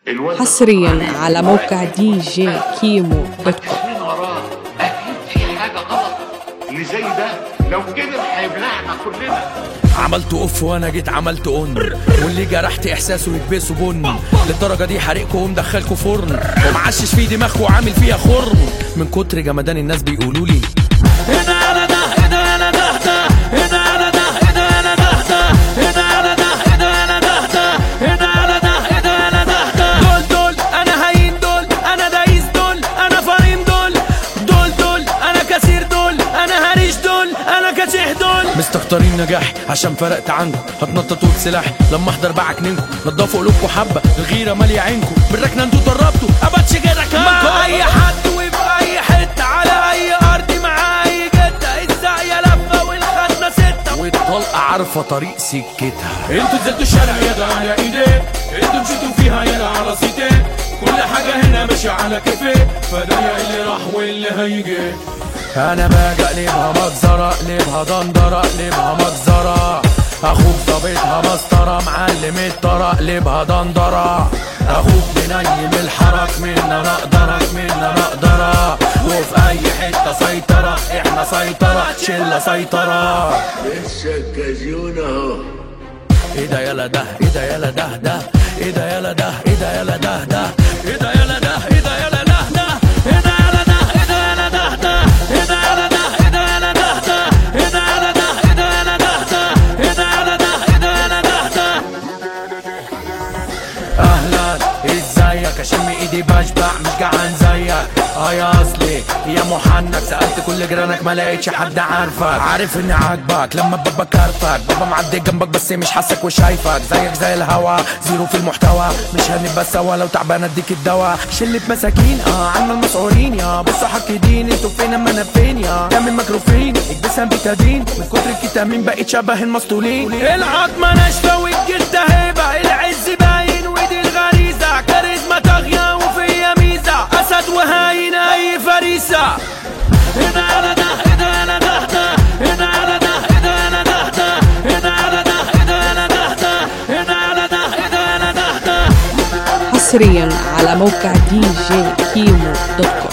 الواد حصريا على موقع دي جي كيمو دوت كوم مين وراه اكيد في حاجه غلط اللي زي ده لو كبر هيبلعنا كلنا عملت اوف وانا جيت عملت اون واللي جرحت احساسه يكبسه بن للدرجه دي حرقكم ومدخلكم فرن ومعشش في دماغكم وعامل فيها خرم من كتر جمدان الناس بيقولوا لي هنا انا ده هنا انا ده ده هنا انا ده هنا انا ده ده هنا انا ده هنا انا ده ده هنا انا ده هنا انا ده ده دول دول انا هين دول انا دايس دول انا فريم دول دول دول انا كثير دول انا هريش دول انا كشيح دول مستكترين نجاح عشان فرقت عنكم هتنططوا بسلاح لما احضر بعكنينكم نضفوا قلوبكم حبه الغيره ماليه عينكم بالركنه انتوا دربتوا اباتش غيرك مع اي حد وفي اي حته على اي ارض مع اي جده الساقيه لفه والخدمه سته والطلقه عارفه طريق سكتها انتوا نزلتوا الشارع يدا على ايديك انتوا مشيتوا فيها يدا على صيتين كل حاجة هنا ماشية على كيفك فده اللي راح واللي هيجي انا باجي اقلبها مجزرة اقلبها دندرة اقلبها مجزرة اخوك ظابطها مسطرة معلم الطرة اقلبها دندرة اخوك منيم الحرك منا نقدرك منا نقدرة وفي اي حتة سيطرة احنا سيطرة شلة سيطرة لسه الكازيون اهو ايه ده يلا ده ايه ده يلا ده ده ايه ده يلا ده ايه ده يلا ده ده ايه ده يلا ده ايه ده يلا ده ده ايه ده يلا ده ايه ده يلا ده ده ايه ده يلا ده ايه ده يلا ده ده ايه ده يلا ده ايه ده يلا ده ده ايه ده يلا ده ايه ده يلا ده ده اهلا ازيك اشم ايدي بشبع مش جعان زيك اه يا اصلي يا محنك سالت كل جيرانك ما لقيتش حد عارفك عارف اني عاجبك لما بابا كارفك بابا معدي جنبك بس مش حاسك وشايفك زيك زي الهوا زيرو في المحتوى مش هنبقى سوا لو تعبان اديك الدواء شلة مساكين اه عنا المسعورين يا بصوا حكيدين انتوا فين اما انا فين يا تعمل مكروفين اكبسها بتادين من كتر الكتامين بقيت شبه المسطولين العظمة ناشفة والجلد هيبة العز باين ودي الغريزة كاريزما طاغية وفيا ميزة اسد وهاين اي فريسة هنا انا ده هنا انا ده ده هنا انا ده هنا انا ده ده هنا انا ده هنا انا ده ده هنا انا ده هنا انا ده ده حصريا على موقع دي جي كيمو دوت كوم